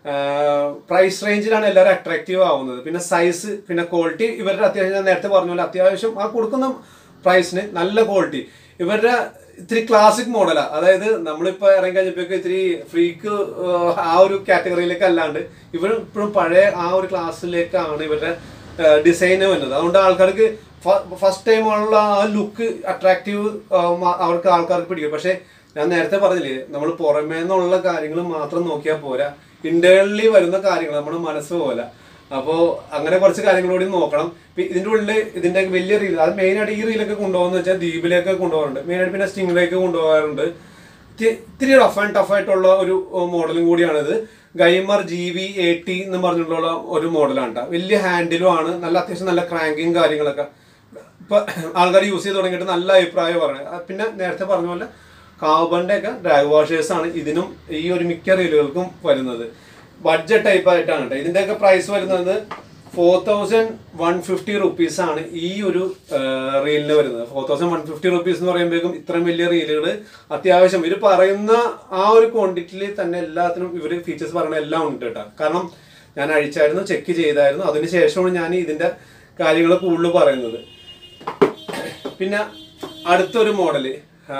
പ്രൈസ് റേഞ്ചിലാണ് എല്ലാവരും അട്രാക്റ്റീവ് ആവുന്നത് പിന്നെ സൈസ് പിന്നെ ക്വാളിറ്റി ഇവരുടെ അത്യാവശ്യം ഞാൻ നേരത്തെ പറഞ്ഞ പോലെ അത്യാവശ്യം ആ കൊടുക്കുന്ന പ്രൈസിന് നല്ല ക്വാളിറ്റി ഇവരുടെ ഇത്തിരി ക്ലാസിക് മോഡലാ അതായത് നമ്മളിപ്പോ ഇറങ്ങി കഴിഞ്ഞപ്പോഴേക്കും ഇത്തിരി ഫ്രീക്ക് ആ ഒരു കാറ്റഗറിയിലേക്ക് അല്ലാണ്ട് ഇവർ ഇപ്പോഴും പഴയ ആ ഒരു ക്ലാസ്സിലേക്കാണ് ഇവരുടെ ഡിസൈന് വരുന്നത് അതുകൊണ്ട് ആൾക്കാർക്ക് ഫസ്റ്റ് ടൈം ഉള്ള ആ ലുക്ക് അട്രാക്റ്റീവ് അവർക്ക് ആൾക്കാർക്ക് പിടിക്കും പക്ഷേ ഞാൻ നേരത്തെ പറഞ്ഞില്ലേ നമ്മൾ പുറമേ നിന്നുള്ള കാര്യങ്ങൾ മാത്രം നോക്കിയാൽ പോരാ ഇന്റേണലി വരുന്ന കാര്യങ്ങൾ നമ്മുടെ മനസ്സ് പോലെ അപ്പോൾ അങ്ങനെ കുറച്ച് കാര്യങ്ങൾ കൂടി നോക്കണം ഇപ്പൊ ഇതിന്റെ ഉള്ളിൽ ഇതിന്റെ വലിയ റീൽ അത് മെയിൻ ആയിട്ട് ഈ റീലൊക്കെ കൊണ്ടുപോകുന്ന വെച്ചാൽ ദ്വീപിലേക്ക് കൊണ്ടുപോകാറുണ്ട് മെയിൻ ആയിട്ട് പിന്നെ സ്റ്റിങ്ങിലേക്ക് കൊണ്ടുപോകാറുണ്ട് ഇത്തി- ഇത്തിരി റഫ് ആൻഡ് ടഫ് ആയിട്ടുള്ള ഒരു മോഡലും കൂടിയാണിത് ഗൈമർ ജി വി എയ്റ്റി എന്ന് പറഞ്ഞിട്ടുള്ള ഒരു മോഡലാണ് കേട്ടോ വലിയ ഹാൻഡിലും ആണ് നല്ല അത്യാവശ്യം നല്ല ക്രാങ്കിങ് കാര്യങ്ങളൊക്കെ ഇപ്പൊ ആൾക്കാർ യൂസ് ചെയ്ത് തുടങ്ങിയിട്ട് നല്ല അഭിപ്രായം പറയുന്നത് പിന്നെ നേരത്തെ പറഞ്ഞ പോലെ കാർബണിന്റെ ഒക്കെ ഡ്രാഗ് വാഷേഴ്സ് ആണ് ഇതിനും ഈ ഒരു മിക്ക റീലുകൾക്കും വരുന്നത് ബഡ്ജറ്റ് ടൈപ്പ് ആയിട്ടാണ് കേട്ടോ ഇതിന്റെയൊക്കെ പ്രൈസ് വരുന്നത് four thousand one fifty rupees ആണ് ഈ ഒരു റീലിന് വരുന്നത് four thousand one fifty rupees എന്ന് പറയുമ്പോഴേക്കും ഇത്രയും വലിയ റീലുകൾ അത്യാവശ്യം ഇവർ പറയുന്ന ആ ഒരു ക്വാണ്ടിറ്റിയിൽ തന്നെ എല്ലാത്തിനും ഇവർ ഫീച്ചേഴ്സ് പറയുന്ന എല്ലാം ഉണ്ട് കേട്ടോ കാരണം ഞാൻ അഴിച്ചായിരുന്നു ചെക്ക് ചെയ്തായിരുന്നു അതിന് ശേഷമാണ് ഞാൻ ഇതിന്റെ കാര്യങ്ങൾ കൂടുതൽ പറയുന്നത് പിന്നെ അടുത്തൊരു മോഡല്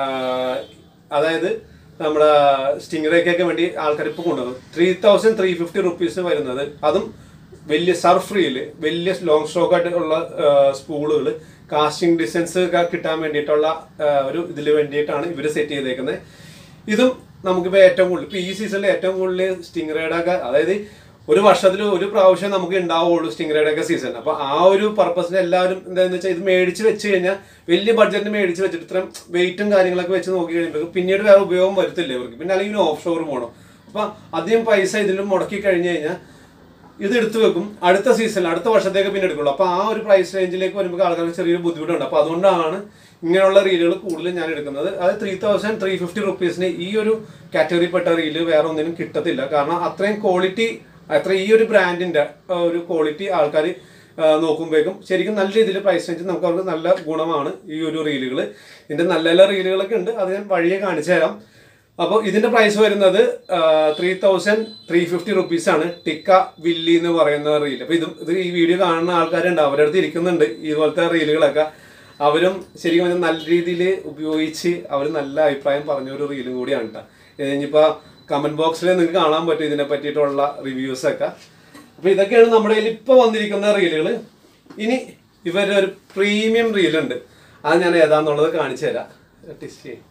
അതായത് നമ്മുടെ സ്റ്റിംഗറേക്കൊക്കെ വേണ്ടി ആൾക്കാർ ഇപ്പോൾ കൊണ്ടുവന്നത് three thousand three fifty rupees വരുന്നത് അതും വലിയ സർഫ് റീല് വലിയ ലോങ് സ്ട്രോക്ക് ആയിട്ടുള്ള സ്പൂളുകൾ കാസ്റ്റിംഗ് ഡിസ്റ്റൻസ് കിട്ടാൻ വേണ്ടിയിട്ടുള്ള ആ, ഒരു ഇതിൽ വേണ്ടിയിട്ടാണ് ഇവർ സെറ്റ് ചെയ്തേക്കുന്നത് ഇതും നമുക്കിപ്പോൾ ഏറ്റവും കൂടുതൽ ഇപ്പോൾ ഈ സീസണിൽ ഏറ്റവും കൂടുതൽ സ്റ്റിംഗറയുടെ ഒക്കെ അതായത് ഒരു വർഷത്തിൽ ഒരു പ്രാവശ്യം നമുക്ക് ഉണ്ടാവുള്ളൂ സ്റ്റിംഗറയുടെ ഒക്കെ സീസൺ അപ്പൊ ആ ഒരു പർപ്പസിന് എല്ലാവരും എന്താണെന്ന് വെച്ചാൽ ഇത് മേടിച്ച് വെച്ച് കഴിഞ്ഞാൽ വലിയ ബഡ്ജറ്റിന് മേടിച്ച് വെച്ചിട്ട് ഇത്രയും വെയിറ്റും കാര്യങ്ങളൊക്കെ വെച്ച് നോക്കി കഴിയുമ്പോൾ പിന്നീട് വേറെ ഉപയോഗം വരുത്തില്ല ഇവർക്ക് പിന്നെ അല്ലെങ്കിൽ ഓഫ് ഷോർ പോകണം അപ്പൊ അധികം പൈസ ഇതിൽ മുടക്കി കഴിഞ്ഞു കഴിഞ്ഞാൽ ഇത് എടുത്തു വെക്കും അടുത്ത സീസണിൽ അടുത്ത വർഷത്തേക്ക് പിന്നെ എടുക്കുള്ളൂ അപ്പൊ ആ ഒരു പ്രൈസ് റേഞ്ചിലേക്ക് വരുമ്പോൾ ആൾക്കാർക്ക് ചെറിയൊരു ബുദ്ധിമുട്ടുണ്ട് അപ്പൊ അതുകൊണ്ടാണ് ഇങ്ങനെയുള്ള റീലുകൾ കൂടുതൽ ഞാൻ എടുക്കുന്നത് അത് ത്രീ തൗസൻഡ് ത്രീ ഫിഫ്റ്റി റുപ്പീസിന് ഈ ഒരു കാറ്റഗറിപ്പെട്ട റീല് വേറെ ഒന്നിനും കിട്ടത്തില്ല കാരണം അത്രയും ക്വാളിറ്റി അത്ര ഈ ഒരു ബ്രാൻഡിന്റെ ഒരു ക്വാളിറ്റി ആൾക്കാർ നോക്കുമ്പോഴേക്കും ശരിക്കും നല്ല രീതിയിൽ പ്രൈസ് റേഞ്ച് നമുക്ക് അവർക്ക് നല്ല ഗുണമാണ് ഈ ഒരു റീലുകൾ ഇതിന്റെ നല്ല നല്ല റീലുകളൊക്കെ ഉണ്ട് അത് ഞാൻ വഴിയെ കാണിച്ചു തരാം അപ്പോൾ ഇതിന്റെ പ്രൈസ് വരുന്നത് three thousand three fifty rupees ആണ് ടിക്ക വില്ലി എന്ന് പറയുന്ന റീൽ അപ്പൊ ഇത് ഇത് ഈ വീഡിയോ കാണുന്ന ആൾക്കാരുണ്ട് അവരുടെ അടുത്ത് ഇരിക്കുന്നുണ്ട് ഇതുപോലത്തെ റീലുകളൊക്കെ അവരും ശരിക്കും പറഞ്ഞാൽ നല്ല രീതിയിൽ ഉപയോഗിച്ച് അവർ നല്ല അഭിപ്രായം പറഞ്ഞ ഒരു റീലും കൂടിയാണ് കേട്ടോ ഇനിയിപ്പോൾ കമന്റ് ബോക്സിൽ നിങ്ങൾക്ക് കാണാൻ പറ്റും ഇതിനെ പറ്റിയിട്ടുള്ള റിവ്യൂസ് ഒക്കെ അപ്പൊ ഇതൊക്കെയാണ് നമ്മുടെ കയ്യിൽ ഇപ്പോൾ വന്നിരിക്കുന്ന റീലുകൾ ഇനി ഇവരുടെ ഒരു പ്രീമിയം റീലുണ്ട് അത് ഞാൻ ഏതാന്നുള്ളത് കാണിച്ചു തരാം ടെസ്റ്റ് ചെയ്യും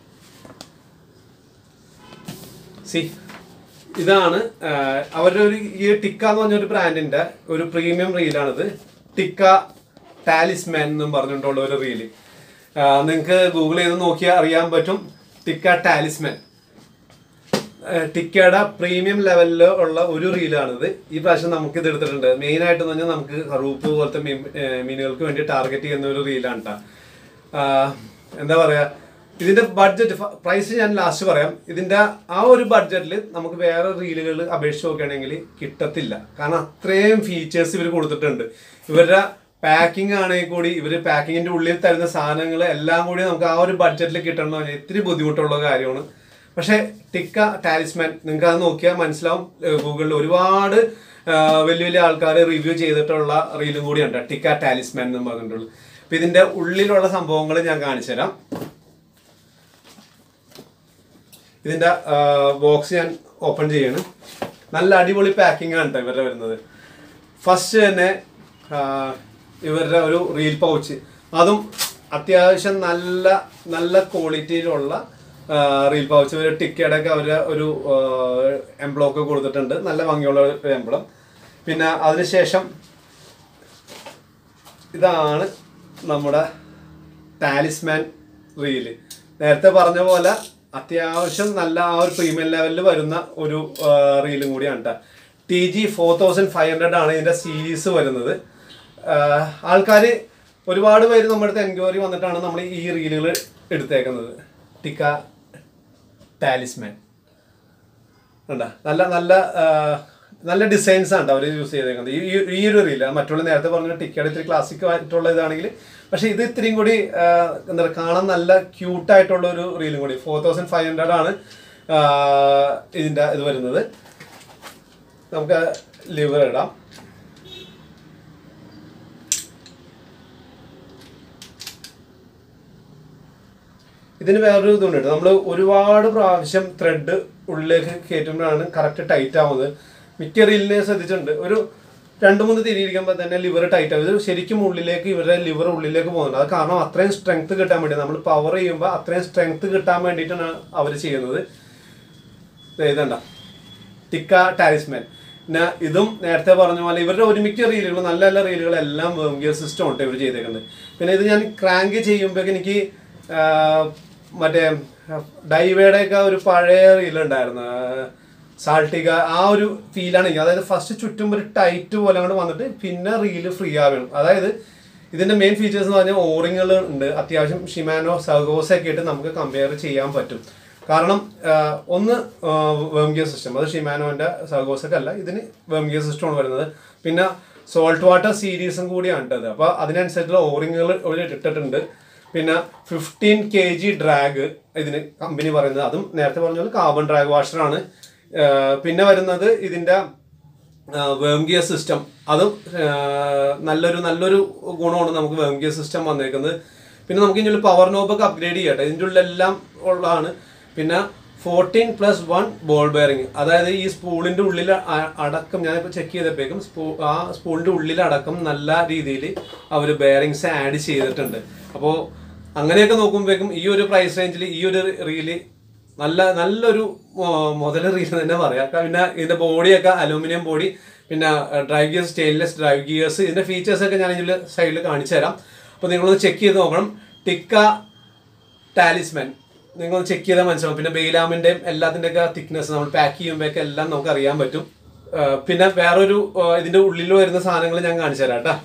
സി ഇതാണ് ആ, അവരുടെ ഒരു ഈ ടിക്ക എന്ന് പറഞ്ഞ ഒരു ബ്രാൻഡിന്റെ ഒരു പ്രീമിയം റീലാണിത് ടിക്ക ടാലിസ്മാൻ എന്നും പറഞ്ഞിട്ടുള്ള ഒരു റീല് നിങ്ങൾക്ക് ഗൂഗിൾ ചെയ്ത് നോക്കിയാൽ അറിയാൻ പറ്റും ടിക്ക ടാലിസ്മാൻ ടിക്കയുടെ പ്രീമിയം ലെവലിൽ ഉള്ള ഒരു റീലാണിത് ഈ പ്രാവശ്യം നമുക്ക് ഇത് എടുത്തിട്ടുണ്ട് മെയിൻ ആയിട്ട് എന്ന് പറഞ്ഞാൽ നമുക്ക് റൂപ്പ് പോലത്തെ മീൻ- ഏർ മീനുകൾക്ക് വേണ്ടി ടാർഗറ്റ് ചെയ്യുന്ന ഒരു റീലാണ് കേട്ടോ എന്താ പറയാ ഇതിന്റെ ബഡ്ജറ്റ് പ്രൈസ് ഞാൻ ലാസ്റ്റ് പറയാം ഇതിന്റെ ആ ഒരു ബഡ്ജറ്റിൽ നമുക്ക് വേറെ റീലുകൾ അപേക്ഷിച്ച് നോക്കുകയാണെങ്കിൽ കിട്ടത്തില്ല കാരണം അത്രയും ഫീച്ചേഴ്സ് ഇവർ കൊടുത്തിട്ടുണ്ട് ഇവരുടെ പാക്കിംഗ് ആണെങ്കിൽ കൂടി ഇവർ പാക്കിങ്ങിന്റെ ഉള്ളിൽ തരുന്ന സാധനങ്ങൾ എല്ലാം കൂടി നമുക്ക് ആ ഒരു ബഡ്ജറ്റിൽ കിട്ടണം എന്ന് പറഞ്ഞാൽ ഇത്തിരി ബുദ്ധിമുട്ടുള്ള കാര്യമാണ് പക്ഷേ ടിക്ക ടാലിസ്മാൻ നിങ്ങൾക്ക് അത് നോക്കിയാൽ മനസ്സിലാവും ഗൂഗിളിൽ ഒരുപാട് ആ, വലിയ വലിയ ആൾക്കാർ റിവ്യൂ ചെയ്തിട്ടുള്ള റീലും കൂടിയുണ്ട് ടിക്ക ടാലിസ്മാൻ എന്ന് പറഞ്ഞിട്ടുള്ളത് അപ്പൊ ഇതിന്റെ ഉള്ളിലുള്ള സംഭവങ്ങൾ ഞാൻ കാണിച്ചു തരാം ഇതിന്റെ ബോക്സ് ഞാൻ ഓപ്പൺ ചെയ്യാണ് നല്ല അടിപൊളി പാക്കിംഗ് ആണ് കേട്ടോ ഇവരുടെ വരുന്നത് ഫസ്റ്റ് തന്നെ ആ, ഇവരുടെ ഒരു റീൽ പൗച്ച് അതും അത്യാവശ്യം നല്ല നല്ല ക്വാളിറ്റിയിലുള്ള റീൽ പൗച്ച് ഒരു ടിക്കയുടെ ഒക്കെ അവര് ഒരു എംബ്ലം ഒക്കെ കൊടുത്തിട്ടുണ്ട് നല്ല ഭംഗിയുള്ള ഒരു എംബ്ലം പിന്നെ അതിനുശേഷം ഇതാണ് നമ്മുടെ ടാലിസ്മാൻ റീല് നേരത്തെ പറഞ്ഞ പോലെ അത്യാവശ്യം നല്ല ആ ഒരു പ്രീമിയം ലെവലിൽ വരുന്ന ഒരു റീലും കൂടിയാണ് കേട്ടോ T G four thousand five hundred ആണ് ഇതിന്റെ സീരീസ് വരുന്നത് ആൾക്കാർ ഒരുപാട് പേര് നമ്മുടെ അടുത്ത് എൻക്വയറി വന്നിട്ടാണ് നമ്മൾ ഈ റീലുകൾ എടുത്തേക്കുന്നത് ടിക്ക ടാലിസ്മാൻ കണ്ടാ നല്ല നല്ല ആ, നല്ല ഡിസൈൻസ് ആണ് അവർ യൂസ് ചെയ്തേക്കുന്നത് ഈ ഈ- ഈ ഒരു റീല് മറ്റുള്ള നേരത്തെ പറഞ്ഞ ടിക്കറ്റ് ഇത്തിരി ക്ലാസിക് ആയിട്ടുള്ള ഇതാണെങ്കിൽ പക്ഷെ ഇത് ഇത്രയും കൂടി ആ, എന്താ പറയുക കാണാൻ നല്ല ക്യൂട്ട് ആയിട്ടുള്ള ഒരു റീലും കൂടി ഫോർ തൗസൻഡ് ഫൈവ് ഹൺഡ്രഡ് ആണ് ആ, ഇതിന്റെ ഇത് വരുന്നത് നമുക്ക് ലിവർ ഇടാം ഇതിന് വേറൊരു ഇതുണ്ട് കേട്ടോ നമ്മൾ ഒരുപാട് പ്രാവശ്യം ത്രെഡ് ഉള്ളിലേക്ക് കയറ്റുമ്പോഴാണ് കറക്റ്റ് ടൈറ്റ് ആവുന്നത് മിക്ക റീലിനെ ശ്രദ്ധിച്ചിട്ടുണ്ട് ഒരു രണ്ട് മൂന്ന് തിരിയിരിക്കുമ്പോൾ തന്നെ ലിവർ ടൈറ്റ് ആവും ഇത് ശരിക്കും ഉള്ളിലേക്ക് ഇവരുടെ ലിവർ ഉള്ളിലേക്ക് പോകുന്നുണ്ട് അത് കാരണം അത്രയും സ്ട്രെങ്ത് കിട്ടാൻ വേണ്ടി നമ്മൾ പവർ ചെയ്യുമ്പോൾ അത്രയും സ്ട്രെങ്ത് കിട്ടാൻ വേണ്ടിയിട്ടാണ് അവർ ചെയ്യുന്നത് ദേ ഇതണ്ട ടിക്ക ടാരിസ്മാൻ പിന്നെ ഇതും നേരത്തെ പറഞ്ഞ പോലെ ഇവരുടെ ഒരുമിക്ക റീലുകൾ നല്ല നല്ല റീലുകളെല്ലാം വേം ഗിയർ സിസ്റ്റം ഉണ്ട് ഇവർ ചെയ്തേക്കുന്നത് പിന്നെ ഇത് ഞാൻ ക്രാങ്ക് ചെയ്യുമ്പോഴേക്ക് എനിക്ക് ആ, മറ്റേ ഡൈവേയുടെ ഒക്കെ ഒരു പഴയ റീലുണ്ടായിരുന്നു സാൾട്ടിക ആ ഒരു ഫീലാണ് എനിക്ക് അതായത് ഫസ്റ്റ് ചുറ്റും ഒരു ടൈറ്റ് പോലെ അങ്ങോട്ട് വന്നിട്ട് പിന്നെ റീല് ഫ്രീ ആവണം അതായത് ഇതിന്റെ മെയിൻ ഫീച്ചേഴ്സ് എന്ന് പറഞ്ഞാൽ ഓറിങ്ങൾ ഉണ്ട് അത്യാവശ്യം ഷിമാനോ സഗോസ് ഒക്കെ ആയിട്ട് നമുക്ക് കമ്പയർ ചെയ്യാൻ പറ്റും കാരണം ആ, ഒന്ന് വേം ഗിയർ സിസ്റ്റം അത് ഷിമാനോന്റെ സഗോസൊക്കെ അല്ല ഇതിന് വേം ഗിയർ സിസ്റ്റമാണ് വരുന്നത് പിന്നെ സോൾട്ട് വാട്ടർ സീരീസും കൂടിയാണ് ഇട്ടത് അപ്പോൾ അതിനനുസരിച്ചുള്ള ഓറിങ്ങുകൾ ഇവിടെ ഇട്ടിട്ടുണ്ട് പിന്നെ ഫിഫ്റ്റീൻ കെ ജി ഡ്രാഗ് ഇതിന് കമ്പനി പറയുന്നത് അതും നേരത്തെ പറഞ്ഞ പോലെ കാർബൺ ഡ്രാഗ് വാഷറാണ് പിന്നെ വരുന്നത് ഇതിന്റെ വേം ഗിയർ സിസ്റ്റം അതും ആ, നല്ലൊരു നല്ലൊരു ഗുണമാണ് നമുക്ക് വേം ഗിയർ സിസ്റ്റം വന്നേക്കുന്നത് പിന്നെ നമുക്ക് ഇതിൻ്റെ പവർ നോബൊക്കെ അപ്ഗ്രേഡ് ചെയ്യട്ടെ ഇതിൻ്റെ ഉള്ളിലെല്ലാം ഉള്ളതാണ് പിന്നെ fourteen plus one ball bearing അതായത് ഈ സ്പൂളിൻ്റെ ഉള്ളിൽ അ- അടക്കം ഞാനിപ്പോൾ ചെക്ക് ചെയ്തപ്പോഴേക്കും സ്പൂ ആ സ്പൂളിൻ്റെ ഉള്ളിലടക്കം നല്ല രീതിയിൽ അവർ ബെയറിങ്സ് ആഡ് ചെയ്തിട്ടുണ്ട് അപ്പോൾ അങ്ങനെയൊക്കെ നോക്കുമ്പോഴേക്കും ഈ ഒരു പ്രൈസ് റേഞ്ചിൽ ഈ ഒരു റീല് നല്ല നല്ലൊരു മുതൽ റീൽ തന്നെ പറയാം പിന്നെ ഇതിന്റെ ബോഡിയൊക്കെ അലൂമിനിയം ബോഡി പിന്നെ drive gears stainless drive gears ഇതിന്റെ ഫീച്ചേഴ്സ് ഒക്കെ ഞാൻ ഇതിൽ സൈഡിൽ കാണിച്ചു തരാം അപ്പോൾ നിങ്ങളൊന്ന് ചെക്ക് ചെയ്ത് നോക്കണം ടിക്ക ടാലിസ്മാൻ നിങ്ങൾ ചെക്ക് ചെയ്താൽ മനസ്സിലാവും പിന്നെ ബെയിലാമിൻ്റെയും എല്ലാത്തിൻ്റെ ഒക്കെ തിക്നെസ് നമ്മൾ പാക്ക് ചെയ്യുമ്പോഴൊക്കെ എല്ലാം നമുക്ക് അറിയാൻ പറ്റും ആ, പിന്നെ വേറൊരു ആ, ഇതിന്റെ ഉള്ളിൽ വരുന്ന സാധനങ്ങൾ ഞാൻ കാണിച്ചു തരാം കേട്ടോ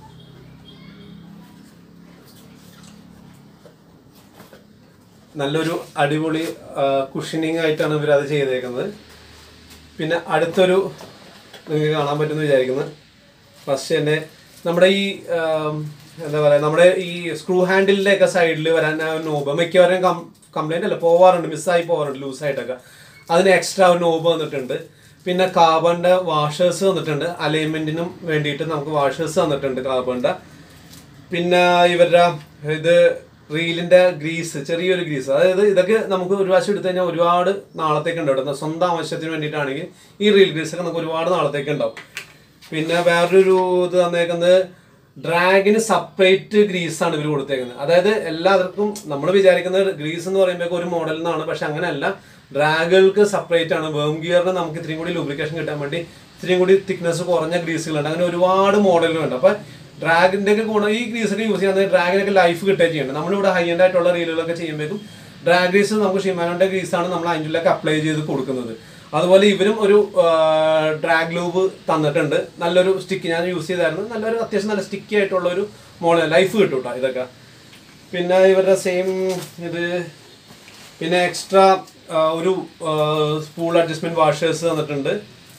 നല്ലൊരു അടിപൊളി കുഷനിങ് ആയിട്ടാണ് ഇവർ അത് ചെയ്തേക്കുന്നത് പിന്നെ അടുത്തൊരു നിങ്ങൾക്ക് കാണാൻ പറ്റുമെന്ന് വിചാരിക്കുന്നത് ഫസ്റ്റ് തന്നെ നമ്മുടെ ഈ ആം, എന്താ പറയുക നമ്മുടെ ഈ സ്ക്രൂ ഹാൻഡിലിൻ്റെ ഒക്കെ സൈഡിൽ വരാൻ ആ ഒരു നോബ് മിക്കവാറും കം കംപ്ലൈൻ്റ് അല്ല പോവാറുണ്ട് മിസ്സായി പോവാറുണ്ട് ലൂസായിട്ടൊക്കെ അതിന് എക്സ്ട്രാ ഒരു നോബ് വന്നിട്ടുണ്ട് പിന്നെ കാർബണിൻ്റെ വാഷേഴ്സ് വന്നിട്ടുണ്ട് അലൈൻമെൻറ്റിനും വേണ്ടിയിട്ട് നമുക്ക് വാഷേഴ്സ് വന്നിട്ടുണ്ട് കാർബണിൻ്റെ പിന്നെ ഇവരുടെ ഇത് റീലിന്റെ ഗ്രീസ് ചെറിയൊരു ഗ്രീസ് അതായത് ഇതൊക്കെ നമുക്ക് ഒരു പ്രാവശ്യം എടുത്തു കഴിഞ്ഞാൽ ഒരുപാട് നാളത്തേക്ക് ഉണ്ടാവും കേട്ടോ. സ്വന്തം ആവശ്യത്തിന് വേണ്ടിയിട്ടാണെങ്കിൽ ഈ റീൽ ഗ്രീസ് ഒക്കെ നമുക്ക് ഒരുപാട് നാളത്തേക്ക് ഉണ്ടാവും പിന്നെ വേറൊരു ഇത് തന്നേക്കുന്നത് ഡ്രാഗിന് സെപ്പറേറ്റ് ഗ്രീസ് ആണ് ഇവർ കൊടുത്തേക്കുന്നത് അതായത് എല്ലാവർക്കും നമ്മൾ വിചാരിക്കുന്നത് ഗ്രീസ് എന്ന് പറയുമ്പോൾ ഒരു മോഡൽ എന്നാണ് പക്ഷെ അങ്ങനെയല്ല ഡ്രാഗുകൾക്ക് സെപ്പറേറ്റ് ആണ് വേം ഗിയറിന് നമുക്ക് ഇത്രയും കൂടി ലൂബ്രിക്കേഷൻ കിട്ടാൻ വേണ്ടി ഇത്രയും കൂടി തിക്നെസ് കുറഞ്ഞ ഗ്രീസുകളുണ്ട് അങ്ങനെ ഒരുപാട് മോഡലുകളുണ്ട് അപ്പൊ ഡ്രാഗിന്റെ ഒക്കെ ഗുണം ഈ ഗ്രീസ് ഒക്കെ യൂസ് ചെയ്യുന്നത് ഡ്രാഗിനൊക്കെ ലൈഫ് കിട്ടുകയും ചെയ്യുന്നുണ്ട് നമ്മളിവിടെ ഹൈ എൻഡ് ആയിട്ടുള്ള റീലുകളൊക്കെ ചെയ്യുമ്പോഴേക്കും ഡ്രാഗ് ഗ്രീസ് നമുക്ക് ഷിമാനോന്റെ ഗ്രീസാണ് നമ്മൾ അതിൻ്റെ അപ്ലൈ ചെയ്ത് കൊടുക്കുന്നത് അതുപോലെ ഇവരും ഒരു ഡ്രാഗ് ലൂബ് തന്നിട്ടുണ്ട് നല്ലൊരു സ്റ്റിക്ക് ഞാൻ യൂസ് ചെയ്തായിരുന്നു നല്ലൊരു അത്യാവശ്യം നല്ല സ്റ്റിക്കി ആയിട്ടുള്ള ഒരു മോഡൽ ലൈഫ് കിട്ടും കേട്ടോ ഇതൊക്കെ പിന്നെ ഇവരുടെ സെയിം ഇത് പിന്നെ എക്സ്ട്രാ ഒരു സ്പൂൾ അഡ്ജസ്റ്റ്മെന്റ് വാഷേഴ്സ് തന്നിട്ടുണ്ട്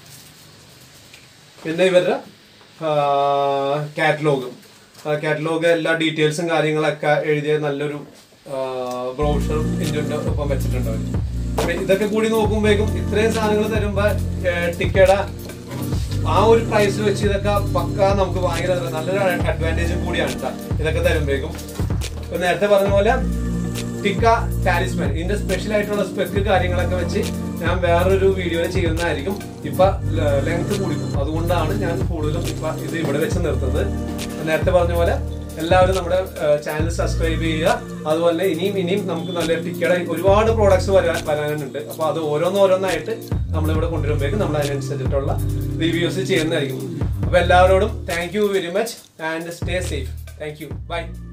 പിന്നെ ഇവരുടെ കാറ്റലോഗും കാറ്റലോഗ് എല്ലാ ഡീറ്റെയിൽസും കാര്യങ്ങളൊക്കെ എഴുതിയ നല്ലൊരു ബ്രോഷറും ഇതിൻ്റെ ഒപ്പം വെച്ചിട്ടുണ്ട് അവർ അപ്പൊ ഇതൊക്കെ കൂടി നോക്കുമ്പോഴേക്കും ഇത്രയും സാധനങ്ങൾ തരുമ്പോൾ ടിക്കയുടെ ആ ഒരു പ്രൈസിൽ വെച്ച് ഇതൊക്കെ പക്ക നമുക്ക് ഭയങ്കര നല്ലൊരു അഡ്വാൻറ്റേജും കൂടിയാണ് ട്ടാ. ഇതൊക്കെ തരുമ്പോഴേക്കും ഇപ്പൊ നേരത്തെ പറഞ്ഞ പോലെ ടിക്ക ടാലിസ്മാൻ ഇതിന്റെ സ്പെഷ്യൽ ആയിട്ടുള്ള സ്പെക്ക് കാര്യങ്ങളൊക്കെ വെച്ച് ഞാൻ വേറൊരു വീഡിയോയിൽ ചെയ്യുന്നതായിരിക്കും ഇപ്പൊ ലെങ്ത് കൂടിക്കും അതുകൊണ്ടാണ് ഞാൻ കൂടുതലും ഇപ്പൊ ഇത് ഇവിടെ വെച്ച് നിർത്തുന്നത് നേരത്തെ പറഞ്ഞ പോലെ എല്ലാവരും നമ്മുടെ ചാനൽ സബ്സ്ക്രൈബ് ചെയ്യുക അതുപോലെ തന്നെ ഇനിയും ഇനിയും നമുക്ക് നല്ല ടിക്കയുടെ ഒരുപാട് പ്രോഡക്ട്സ് വരാൻ വരാനുണ്ട് അപ്പോൾ അത് ഓരോന്നോരോന്നായിട്ട് നമ്മളിവിടെ കൊണ്ടുവരുമ്പോഴേക്കും നമ്മൾ അതിനനുസരിച്ചിട്ടുള്ള റിവ്യൂസ് ചെയ്യുന്നതായിരിക്കും അപ്പോൾ എല്ലാവരോടും thank you very much and stay safe thank you by